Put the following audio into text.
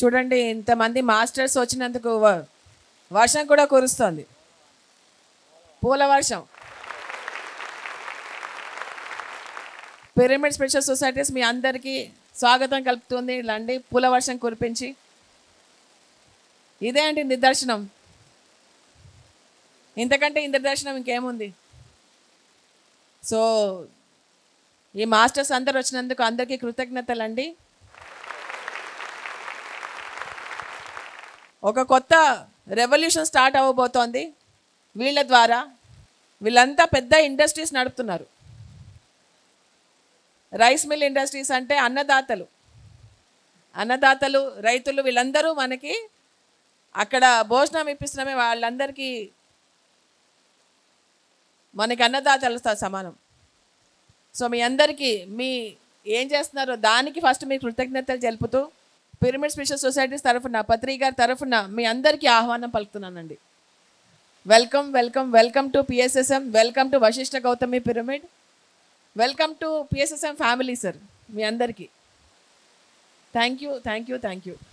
చూడండి ఇంతమంది మాస్టర్స్ వచ్చినందుకు వ- వర్షం కూడా కురుస్తోంది పూల వర్షం పిరమిడ్ స్పెషల్ సొసైటీస్ మీ అందరికీ స్వాగతం కలుపుతుంది రండి పూల వర్షం కురిపించి ఇదే అండి నిదర్శనం ఇంతకంటే ఇంత దర్శనం ఇంకేముంది సో ఈ మాస్టర్స్ అందరు వచ్చినందుకు అందరికీ కృతజ్ఞతలు అండి ఒక కొత్త రెవల్యూషన్ స్టార్ట్ అవ్వబోతోంది వీళ్ళ ద్వారా వీళ్ళంతా పెద్ద ఇండస్ట్రీస్ నడుపుతున్నారు రైస్ మిల్ ఇండస్ట్రీస్ అంటే అన్నదాతలు అన్నదాతలు రైతులు వీళ్ళందరూ మనకి అక్కడ భోజనం ఇప్పిస్తున్నామే వాళ్ళందరికీ మనకి అన్నదాతలతో సమానం సో మీ అందరికీ మీ ఏం చేస్తున్నారో దానికి ఫస్ట్ మీ కృతజ్ఞతలు తెలుపుతూ పిరమిడ్ స్పెషల్ సొసైటీస్ తరఫున పత్రిక గారి తరఫున మీ అందరికీ ఆహ్వానం పలుకుతున్నానండి welcome welcome welcome to PSSM welcome to Vasishta Gautami pyramid welcome to PSSM family sir మీ అందరికీ thank you thank you thank you